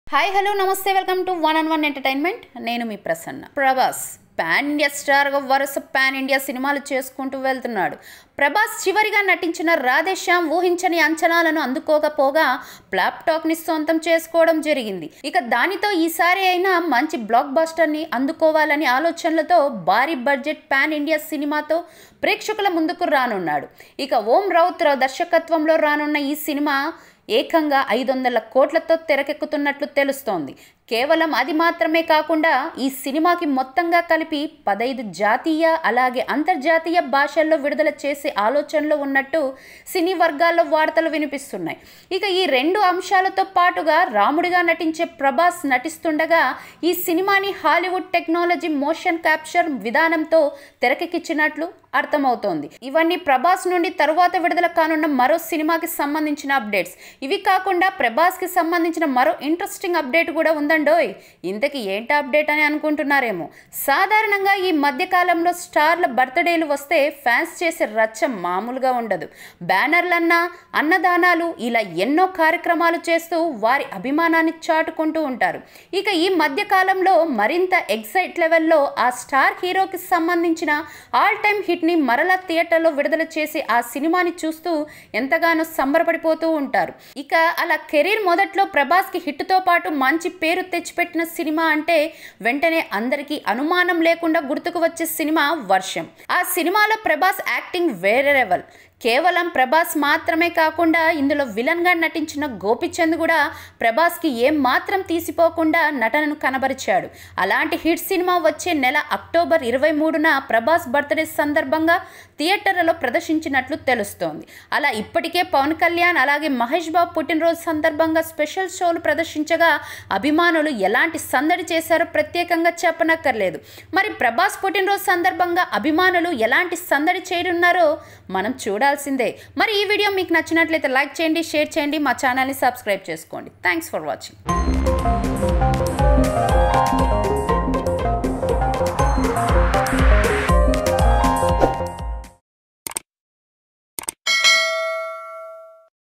hi hello namaste welcome to one and one entertainment నేను మీ Prasanna Prabhas pan India స్టార్గా వరుస పాన్ ఇండియా సినిమాలు చేసుకుంటూ వెళ్తున్నాడు ప్రభాస్ చివరిగా నటించిన రాధేశ్యామ్ ఊహించని అంచనాలను అందుకోకపోగా ప్లాప్ టాక్ని సొంతం చేసుకోవడం జరిగింది ఇక దానితో ఈసారి అయినా మంచి బ్లాక్ బస్టర్ని అందుకోవాలని ఆలోచనలతో భారీ బడ్జెట్ పాన్ ఇండియా సినిమాతో ప్రేక్షకుల ముందుకు రానున్నాడు ఇక ఓం రౌత్ దర్శకత్వంలో రానున్న ఈ సినిమా ఏకంగా ఐదు వందల కోట్లతో తెరకెక్కుతున్నట్లు తెలుస్తోంది కేవలం అది మాత్రమే కాకుండా ఈ సినిమాకి మొత్తంగా కలిపి పదైదు జాతీయ అలాగే అంతర్జాతీయ భాషల్లో విడుదల చేసే ఆలోచనలో ఉన్నట్టు సినీ వర్గాల్లో వార్తలు వినిపిస్తున్నాయి ఇక ఈ రెండు అంశాలతో పాటుగా రాముడిగా నటించే ప్రభాస్ నటిస్తుండగా ఈ సినిమాని హాలీవుడ్ టెక్నాలజీ మోషన్ క్యాప్చర్ విధానంతో తెరకెక్కించినట్లు అర్థమవుతోంది ఇవన్నీ ప్రభాస్ నుండి తరువాత విడుదల కానున్న మరో సినిమాకి సంబంధించిన అప్డేట్స్ ఇవి కాకుండా ప్రభాస్కి సంబంధించిన మరో ఇంట్రెస్టింగ్ అప్డేట్ కూడా ఉందండోయ్ ఇంతకీ ఏంటి అప్డేట్ అని అనుకుంటున్నారేమో సాధారణంగా ఈ మధ్యకాలంలో స్టార్ల బర్త్డేలు వస్తే ఫ్యాన్స్ చేసే రచ్చ మామూలుగా ఉండదు బ్యానర్లన్నా అన్నదానాలు ఇలా ఎన్నో కార్యక్రమాలు చేస్తూ వారి అభిమానాన్ని చాటుకుంటూ ఉంటారు ఇక ఈ మధ్యకాలంలో మరింత ఎగ్జైట్ లెవెల్లో ఆ స్టార్ హీరోకి సంబంధించిన ఆల్ టైమ్ హిట్ని మరలా థియేటర్లో విడుదల చేసి ఆ సినిమాని చూస్తూ ఎంతగానో సంబరపడిపోతూ ఉంటారు ఇక అలా కెరీర్ మొదట్లో ప్రభాస్కి హిట్తో పాటు మంచి పేరు తెచ్చిపెట్టిన సినిమా అంటే వెంటనే అందరికీ అనుమానం లేకుండా గుర్తుకు వచ్చే సినిమా వర్షం ఆ సినిమాలో ప్రభాస్ యాక్టింగ్ వేరే లెవెల్ కేవలం ప్రభాస్ మాత్రమే కాకుండా ఇందులో విలన్గా నటించిన గోపిచంద్ కూడా ప్రభాస్కి ఏం మాత్రం తీసిపోకుండా నటనను కనబరిచాడు అలాంటి హిట్ సినిమా వచ్చే నెల అక్టోబర్ ఇరవై మూడున ప్రభాస్ బర్త్డే సందర్భంగా థియేటర్లలో ప్రదర్శించినట్లు తెలుస్తోంది అలా ఇప్పటికే పవన్ కళ్యాణ్ అలాగే మహేష్ బాబు పుట్టినరోజు సందర్భంగా స్పెషల్ షోలు ప్రదర్శించగా అభిమానులు ఎలాంటి సందడి చేశారో ప్రత్యేకంగా చెప్పనక్కర్లేదు మరి ప్రభాస్ పుట్టినరోజు సందర్భంగా అభిమానులు ఎలాంటి సందడి చేయనున్నారో మనం చూడాల్సిందే మరి ఈ వీడియో మీకు నచ్చినట్లయితే లైక్ చేయండి షేర్ చేయండి మా ఛానల్ని సబ్స్క్రైబ్ చేసుకోండి థ్యాంక్స్ ఫర్ వాచింగ్